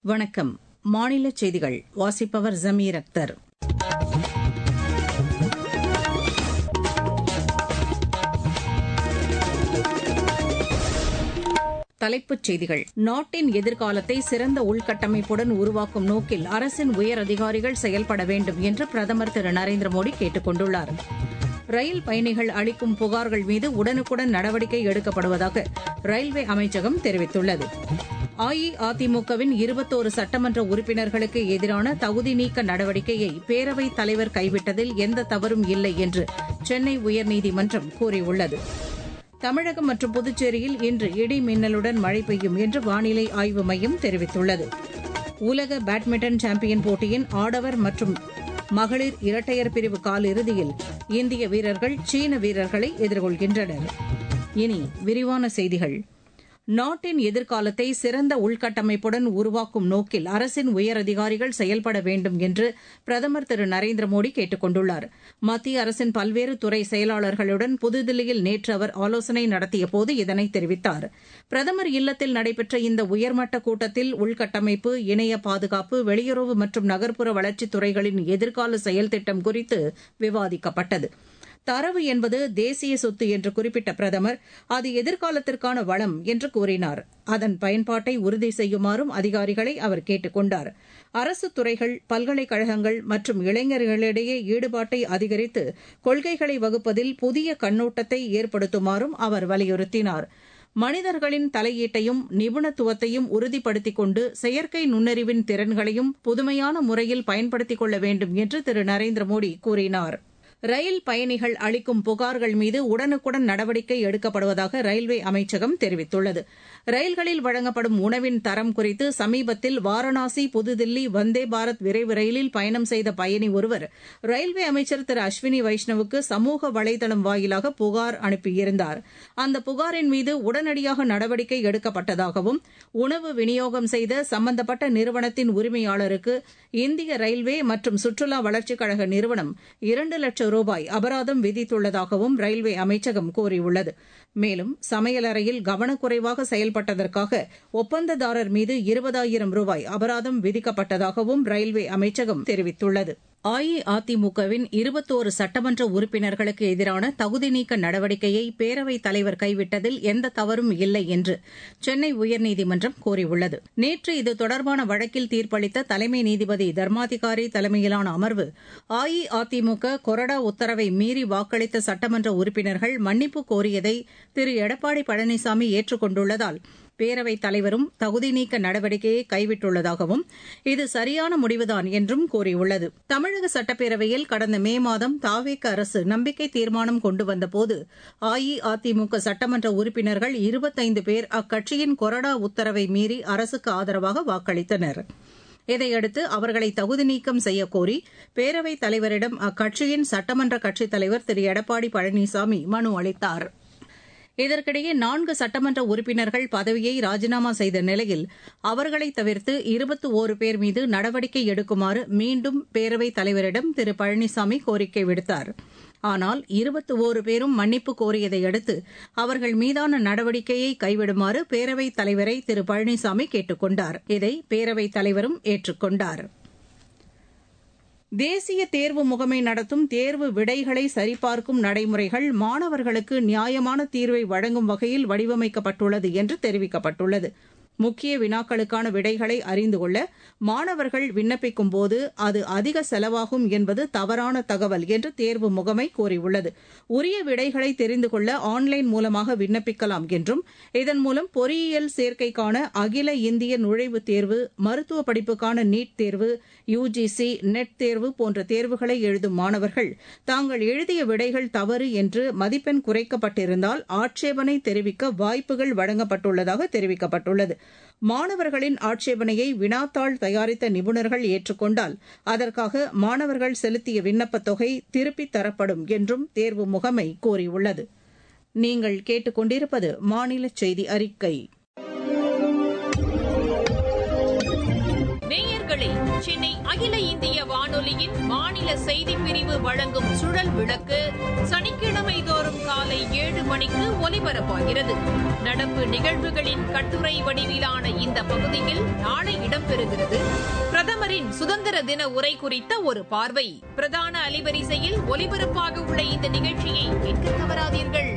வணக்கம் மாநில செய்திகள் வாசிப்பவர் ஜமீர் அக்தர் தலைப்புச் செய்திகள் நாட்டின் எதிர்காலத்தை சிறந்த உள்கட்டமைப்புடன் உருவாக்கும் நோக்கில் அரசின் உயர் அதிகாரிகள் செயல்பட வேண்டும் என்று பிரதமர் திரு நரேந்திர மோடி கேட்டுக் கொண்டுள்ளார் ரயில் பயணிகள் அளிக்கும் புகார்கள் மீது உடனுக்குடன் நடவடிக்கை எடுக்கப்படுவதாக ரயில்வே அமைச்சகம் தெரிவித்துள்ளது அஇஅதிமுகவின் இருபத்தோரு சட்டமன்ற உறுப்பினர்களுக்கு எதிரான தகுதி நீக்க நடவடிக்கையை பேரவைத் தலைவர் கைவிட்டதில் எந்த தவறும் இல்லை என்று சென்னை உயர்நீதிமன்றம் கூறியுள்ளது தமிழகம் மற்றும் புதுச்சேரியில் இன்று இடி மின்னலுடன் மழை பெய்யும் என்று வானிலை ஆய்வு மையம் தெரிவித்துள்ளது உலக பேட்மிண்டன் சாம்பியன் போட்டியின் ஆடவர் மற்றும் மகளிர் இரட்டையர் பிரிவு காலிறுதியில் இந்திய வீரர்கள் சீன வீரர்களை எதிர்கொள்கின்றனர் இனி விரிவான செய்திகள் நாட்டின் எதிர்காலத்தை சிறந்த உள்கட்டமைப்புடன் உருவாக்கும் நோக்கில் அரசின் உயரதிகாரிகள் செயல்பட வேண்டும் என்று பிரதமர் திரு நரேந்திர மோடி கேட்டுக் கொண்டுள்ளார் மத்திய அரசின் பல்வேறு துறை செயலாளர்களுடன் புதுதில்லியில் நேற்று அவர் ஆலோசனை நடத்தியபோது இதனை தெரிவித்தார் பிரதமர் இல்லத்தில் நடைபெற்ற இந்த உயர்மட்ட கூட்டத்தில் உள்கட்டமைப்பு இணைய பாதுகாப்பு வெளியுறவு மற்றும் நகர்ப்புற வளர்ச்சித் துறைகளின் எதிர்கால செயல் திட்டம் குறித்து விவாதிக்கப்பட்டது தரவு என்பது தேசிய சொத்து என்று குறிப்பிட்ட பிரதமர் அது எதிர்காலத்திற்கான வளம் என்று கூறினார் அதன் பயன்பாட்டை உறுதி செய்யுமாறும் அதிகாரிகளை அவர் கேட்டுக் கொண்டார் அரசு துறைகள் பல்கலைக்கழகங்கள் மற்றும் இளைஞர்களிடையே ஈடுபாட்டை அதிகரித்து கொள்கைகளை வகுப்பதில் புதிய கண்ணோட்டத்தை ஏற்படுத்துமாறும் அவர் வலியுறுத்தினார் மனிதர்களின் தலையீட்டையும் நிபுணத்துவத்தையும் உறுதிப்படுத்திக் கொண்டு செயற்கை நுண்ணறிவின் திறன்களையும் புதுமையான முறையில் பயன்படுத்திக் கொள்ள வேண்டும் என்று திரு நரேந்திர மோடி கூறினார் ரயில் பயணிகள் அளிக்கும் புகார்கள் மீது உடனுக்குடன் நடவடிக்கை எடுக்கப்படுவதாக ரயில்வே அமைச்சகம் தெரிவித்துள்ளது ரயில்களில் வழங்கப்படும் உணவின் தரம் குறித்து சமீபத்தில் வாரணாசி புதுதில்லி வந்தே பாரத் விரைவு ரயிலில் பயணம் செய்த பயணி ஒருவர் ரயில்வே அமைச்சர் திரு அஸ்வினி வைஷ்ணவுக்கு சமூக வலைதளம் வாயிலாக புகார் அனுப்பியிருந்தார் அந்த புகாரின் மீது உடனடியாக நடவடிக்கை எடுக்கப்பட்டதாகவும் உணவு விநியோகம் செய்த சம்பந்தப்பட்ட நிறுவனத்தின் உரிமையாளருக்கு இந்திய ரயில்வே மற்றும் சுற்றுலா வளர்ச்சிக் கழக நிறுவனம் இரண்டு லட்சம் ரூபாய் அபராதம் விதித்துள்ளதாகவும் ரயில்வே அமைச்சகம் கூறியுள்ளது மேலும் சமையலறையில் கவனக்குறைவாக செயல்பட்டதற்காக ஒப்பந்ததாரர் மீது இருபதாயிரம் ரூபாய் அபராதம் விதிக்கப்பட்டதாகவும் ரயில்வே அமைச்சகம் தெரிவித்துள்ளது அஇஅதிமுகவின் இருபத்தோரு சட்டமன்ற உறுப்பினர்களுக்கு எதிரான தகுதி நீக்க நடவடிக்கையை பேரவைத் தலைவர் கைவிட்டதில் எந்த தவறும் இல்லை என்று சென்னை உயர்நீதிமன்றம் கூறியுள்ளது நேற்று இது தொடர்பான வழக்கில் தீர்ப்பளித்த தலைமை நீதிபதி தர்மாதிகாரி தலைமையிலான அமர்வு அஇஅதிமுக கொறடா உத்தரவை மீறி வாக்களித்த சட்டமன்ற உறுப்பினர்கள் மன்னிப்பு கோரியதை திரு எடப்பாடி பழனிசாமி ஏற்றுக் கொண்டுள்ளதால் பேரவைத் தலைவரும் தகுதி நீக்க நடவடிக்கையை கைவிட்டுள்ளதாகவும் இது சரியான முடிவுதான் என்றும் கூறியுள்ளது தமிழக சட்டப்பேரவையில் கடந்த மே மாதம் தாவேக அரசு நம்பிக்கை தீர்மானம் கொண்டு வந்தபோது அஇஅதிமுக சட்டமன்ற உறுப்பினர்கள் இருபத்தைந்து பேர் அக்கட்சியின் கொறடா உத்தரவை மீறி அரசுக்கு ஆதரவாக வாக்களித்தனா் இதையடுத்து அவர்களை தகுதி நீக்கம் செய்யக்கோரி பேரவைத் தலைவரிடம் அக்கட்சியின் சட்டமன்ற கட்சித் தலைவர் திரு எடப்பாடி பழனிசாமி மனு அளித்தார் இதற்கிடையே நான்கு சட்டமன்ற உறுப்பினர்கள் பதவியை ராஜினாமா செய்த நிலையில் அவர்களை தவிர்த்து இருபத்தி ஓரு பேர் மீது நடவடிக்கை எடுக்குமாறு மீண்டும் பேரவைத் தலைவரிடம் திரு பழனிசாமி கோரிக்கை விடுத்தார் ஆனால் இருபத்தி ஓரு பேரும் மன்னிப்பு கோரியதை அடுத்து அவர்கள் மீதான நடவடிக்கையை கைவிடுமாறு பேரவைத் தலைவரை திரு பழனிசாமி கேட்டுக் கொண்டார் இதை பேரவைத் தலைவரும் ஏற்றுக்கொண்டார் தேசிய தேர்வு முகமை நடத்தும் தேர்வு விடைகளை சரிபார்க்கும் நடைமுறைகள் மாணவர்களுக்கு நியாயமான தீர்வை வழங்கும் வகையில் வடிவமைக்கப்பட்டுள்ளது என்று தெரிவிக்கப்பட்டுள்ளது முக்கிய வினாக்களுக்கான விடைகளை அறிந்து கொள்ள மாணவர்கள் விண்ணப்பிக்கும் போது அது அதிக செலவாகும் என்பது தவறான தகவல் என்று தேர்வு முகமை கூறியுள்ளது உரிய விடைகளை தெரிந்து கொள்ள ஆன்லைன் மூலமாக விண்ணப்பிக்கலாம் என்றும் இதன் மூலம் பொறியியல் சேர்க்கைக்கான அகில இந்திய நுழைவுத் தேர்வு மருத்துவ படிப்புக்கான நீட் தேர்வு யுஜிசி நெட் தேர்வு போன்ற தேர்வுகளை எழுதும் மாணவர்கள் தாங்கள் எழுதிய விடைகள் தவறு என்று மதிப்பெண் குறைக்கப்பட்டிருந்தால் ஆட்சேபனை தெரிவிக்க வாய்ப்புகள் வழங்கப்பட்டுள்ளதாக தெரிவிக்கப்பட்டுள்ளது மாணவர்களின் ஆட்சேபனையை வினாத்தாள் தயாரித்த நிபுணர்கள் ஏற்றுக்கொண்டால் அதற்காக மாணவர்கள் செலுத்திய விண்ணப்பத் தொகை திருப்பித் தரப்படும் என்றும் தேர்வு முகமை கூறியுள்ளது நீங்கள் கேட்டுக்கொண்டிருப்பது மாநில செய்தி அறிக்கை நேயர்களே சென்னை அகில இந்திய வானொலியின் மாநில செய்திப் பிரிவு வழங்கும் சுழல் விளக்கு சனிக்கிழமை தோறும் காலை ஏழு மணிக்கு ஒலிபரப்பாகிறது நடப்பு நிகழ்வுகளின் கட்டுரை வடிவிலான இந்த பகுதியில் நாளை இடம்பெறுகிறது பிரதமரின் சுதந்திர தின உரை குறித்த ஒரு பார்வை பிரதான அலைவரிசையில் ஒலிபரப்பாக உள்ள இந்த நிகழ்ச்சியை கேட்க தவறாதீர்கள்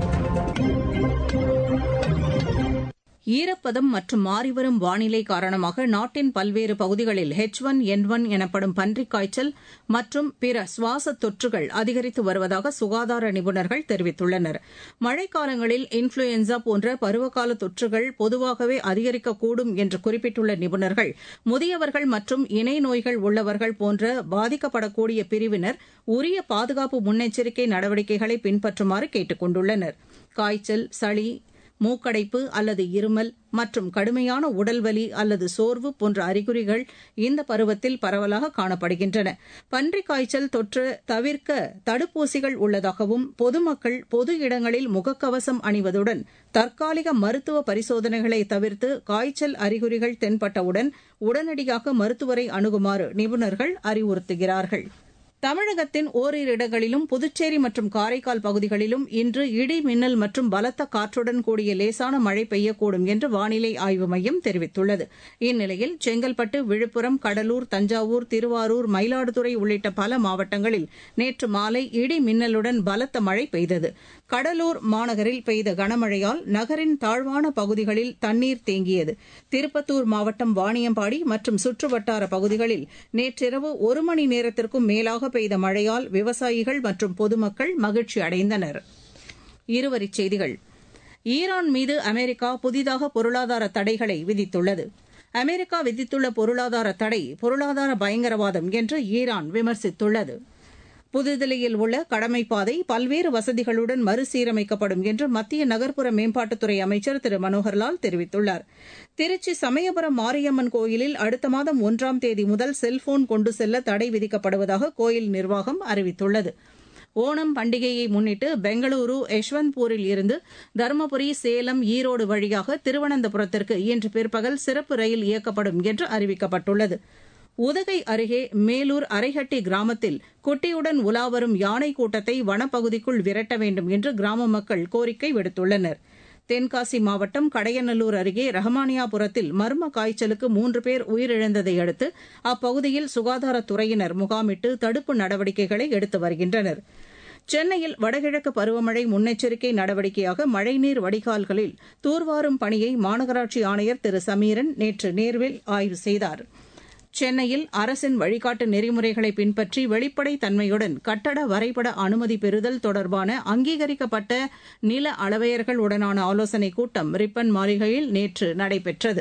ஈரப்பதம் மற்றும் மாறிவரும் வானிலை காரணமாக நாட்டின் பல்வேறு பகுதிகளில் ஹெச் ஒன் என் ஒன் எனப்படும் பன்றிக் காய்ச்சல் மற்றும் பிற சுவாச தொற்றுகள் அதிகரித்து வருவதாக சுகாதார நிபுணர்கள் தெரிவித்துள்ளனர் மழைக்காலங்களில் இன்ஃபுளுயன்சா போன்ற பருவகால தொற்றுகள் பொதுவாகவே அதிகரிக்கக்கூடும் என்று குறிப்பிட்டுள்ள நிபுணர்கள் முதியவர்கள் மற்றும் இணை நோய்கள் உள்ளவர்கள் போன்ற பாதிக்கப்படக்கூடிய பிரிவினர் உரிய பாதுகாப்பு முன்னெச்சரிக்கை நடவடிக்கைகளை பின்பற்றுமாறு கேட்டுக் கொண்டுள்ளனர் காய்ச்சல் சளி மூக்கடைப்பு அல்லது இருமல் மற்றும் கடுமையான உடல்வலி அல்லது சோர்வு போன்ற அறிகுறிகள் இந்த பருவத்தில் பரவலாக காணப்படுகின்றன பன்றிக் காய்ச்சல் தொற்று தவிர்க்க தடுப்பூசிகள் உள்ளதாகவும் பொதுமக்கள் பொது இடங்களில் முகக்கவசம் அணிவதுடன் தற்காலிக மருத்துவ பரிசோதனைகளை தவிர்த்து காய்ச்சல் அறிகுறிகள் தென்பட்டவுடன் உடனடியாக மருத்துவரை அணுகுமாறு நிபுணர்கள் அறிவுறுத்துகிறார்கள் தமிழகத்தின் ஓரிரு இடங்களிலும் புதுச்சேரி மற்றும் காரைக்கால் பகுதிகளிலும் இன்று இடி மின்னல் மற்றும் பலத்த காற்றுடன் கூடிய லேசான மழை பெய்யக்கூடும் என்று வானிலை ஆய்வு மையம் தெரிவித்துள்ளது இந்நிலையில் செங்கல்பட்டு விழுப்புரம் கடலூர் தஞ்சாவூர் திருவாரூர் மயிலாடுதுறை உள்ளிட்ட பல மாவட்டங்களில் நேற்று மாலை இடி மின்னலுடன் பலத்த மழை பெய்தது கடலூர் மாநகரில் பெய்த கனமழையால் நகரின் தாழ்வான பகுதிகளில் தண்ணீர் தேங்கியது திருப்பத்தூர் மாவட்டம் வாணியம்பாடி மற்றும் சுற்றுவட்டார பகுதிகளில் நேற்றிரவு ஒரு மணி நேரத்திற்கும் மேலாக பெய்த மழையால் விவசாயிகள் மற்றும் பொதுமக்கள் மகிழ்ச்சி அடைந்தனர் இருவரிச் செய்திகள் ஈரான் மீது அமெரிக்கா புதிதாக பொருளாதார தடைகளை விதித்துள்ளது அமெரிக்கா விதித்துள்ள பொருளாதார தடை பொருளாதார பயங்கரவாதம் என்று ஈரான் விமர்சித்துள்ளது புதுதில்லியில் உள்ள கடமைப்பாதை பல்வேறு வசதிகளுடன் மறுசீரமைக்கப்படும் என்று மத்திய நகர்ப்புற மேம்பாட்டுத்துறை அமைச்சர் திரு மனோகர்லால் தெரிவித்துள்ளார் திருச்சி சமயபுரம் மாரியம்மன் கோயிலில் அடுத்த மாதம் ஒன்றாம் தேதி முதல் செல்போன் கொண்டு செல்ல தடை விதிக்கப்படுவதாக கோயில் நிர்வாகம் அறிவித்துள்ளது ஓணம் பண்டிகையை முன்னிட்டு பெங்களூரு யஷ்வந்த்பூரில் இருந்து தருமபுரி சேலம் ஈரோடு வழியாக திருவனந்தபுரத்திற்கு இன்று பிற்பகல் சிறப்பு ரயில் இயக்கப்படும் என்று அறிவிக்கப்பட்டுள்ளது உதகை அருகே மேலூர் அரைஹட்டி கிராமத்தில் குட்டியுடன் உலாவரும் யானை கூட்டத்தை வனப்பகுதிக்குள் விரட்ட வேண்டும் என்று கிராம மக்கள் கோரிக்கை விடுத்துள்ளனர் தென்காசி மாவட்டம் கடையநல்லூர் அருகே ரஹமானியாபுரத்தில் மர்ம காய்ச்சலுக்கு மூன்று பேர் உயிரிழந்ததை அடுத்து அப்பகுதியில் சுகாதாரத்துறையினர் முகாமிட்டு தடுப்பு நடவடிக்கைகளை எடுத்து வருகின்றனர் சென்னையில் வடகிழக்கு பருவமழை முன்னெச்சரிக்கை நடவடிக்கையாக மழைநீர் வடிகால்களில் தூர்வாரும் பணியை மாநகராட்சி ஆணையர் திரு சமீரன் நேற்று நேர்வில் ஆய்வு செய்தாா் சென்னையில் அரசின் வழிகாட்டு நெறிமுறைகளை பின்பற்றி வெளிப்படை தன்மையுடன் கட்டட வரைபட அனுமதி பெறுதல் தொடர்பான அங்கீகரிக்கப்பட்ட நில அளவையர்களுடனான ஆலோசனைக் கூட்டம் ரிப்பன் மாளிகையில் நேற்று நடைபெற்றது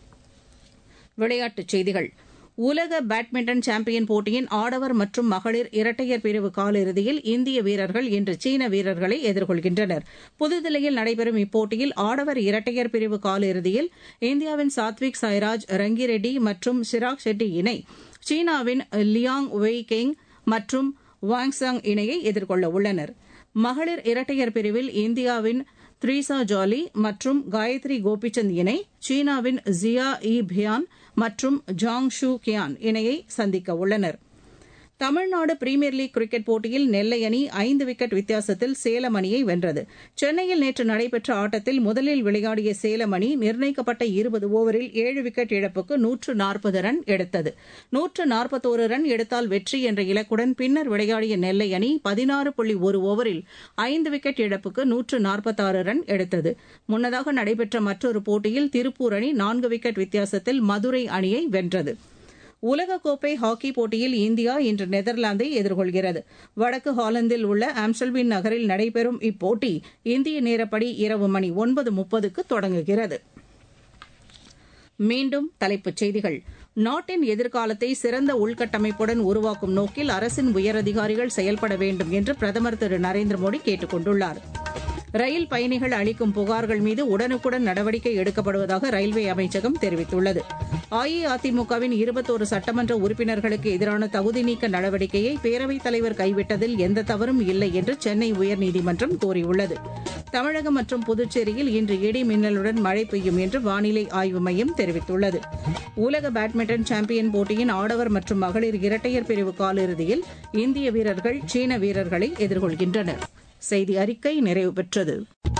விளையாட்டுச் செய்திகள் உலக பேட்மிண்டன் சாம்பியன் போட்டியின் ஆடவர் மற்றும் மகளிர் இரட்டையர் பிரிவு காலிறுதியில் இந்திய வீரர்கள் இன்று சீன வீரர்களை எதிர்கொள்கின்றனர் புதுதில்லியில் நடைபெறும் இப்போட்டியில் ஆடவர் இரட்டையர் பிரிவு காலிறுதியில் இந்தியாவின் சாத்விக் சாய்ராஜ் ரங்கிரெட்டி மற்றும் சிராக் ஷெட்டி இணை சீனாவின் லியாங் வெய் கெங் மற்றும் வாங்சாங் இணையை எதிர்கொள்ள உள்ளனர் மகளிர் இரட்டையர் பிரிவில் இந்தியாவின் த்ரீசா ஜாலி மற்றும் காயத்ரி கோபிச்சந்த் இணை சீனாவின் ஜியா இ பியான் மற்றும் ஜாங் ஷூ கியான் இணையை சந்திக்க உள்ளனர் தமிழ்நாடு பிரீமியர் லீக் கிரிக்கெட் போட்டியில் நெல்லை அணி ஐந்து விக்கெட் வித்தியாசத்தில் சேலம் அணியை வென்றது சென்னையில் நேற்று நடைபெற்ற ஆட்டத்தில் முதலில் விளையாடிய சேலம் அணி நிர்ணயிக்கப்பட்ட இருபது ஓவரில் ஏழு விக்கெட் இழப்புக்கு நூற்று நாற்பது ரன் எடுத்தது நூற்று நாற்பத்தோரு ரன் எடுத்தால் வெற்றி என்ற இலக்குடன் பின்னர் விளையாடிய நெல்லை அணி பதினாறு புள்ளி ஒரு ஓவரில் ஐந்து விக்கெட் இழப்புக்கு நூற்று நாற்பத்தாறு ரன் எடுத்தது முன்னதாக நடைபெற்ற மற்றொரு போட்டியில் திருப்பூர் அணி நான்கு விக்கெட் வித்தியாசத்தில் மதுரை அணியை வென்றது உலகக்கோப்பை ஹாக்கி போட்டியில் இந்தியா இன்று நெதர்லாந்தை எதிர்கொள்கிறது வடக்கு ஹாலந்தில் உள்ள ஆம்ஸ்டல்வின் நகரில் நடைபெறும் இப்போட்டி இந்திய நேரப்படி இரவு மணி ஒன்பது முப்பதுக்கு தொடங்குகிறது மீண்டும் தலைப்புச் செய்திகள் நாட்டின் எதிர்காலத்தை சிறந்த உள்கட்டமைப்புடன் உருவாக்கும் நோக்கில் அரசின் உயரதிகாரிகள் செயல்பட வேண்டும் என்று பிரதமர் திரு நரேந்திர மோடி கேட்டுக் கொண்டுள்ளார் ரயில் பயணிகள் அளிக்கும் புகார்கள் மீது உடனுக்குடன் நடவடிக்கை எடுக்கப்படுவதாக ரயில்வே அமைச்சகம் தெரிவித்துள்ளது அஇஅதிமுகவின் இருபத்தோரு சட்டமன்ற உறுப்பினர்களுக்கு எதிரான தகுதி நீக்க நடவடிக்கையை பேரவைத் தலைவர் கைவிட்டதில் எந்த தவறும் இல்லை என்று சென்னை உயர்நீதிமன்றம் கூறியுள்ளது தமிழகம் மற்றும் புதுச்சேரியில் இன்று இடி மின்னலுடன் மழை பெய்யும் என்று வானிலை ஆய்வு மையம் தெரிவித்துள்ளது உலக பேட்மிண்டன் சாம்பியன் போட்டியின் ஆடவர் மற்றும் மகளிர் இரட்டையர் பிரிவு காலிறுதியில் இந்திய வீரர்கள் சீன வீரர்களை எதிர்கொள்கின்றனர் செய்தி அறிக்கை நிறைவு பெற்றது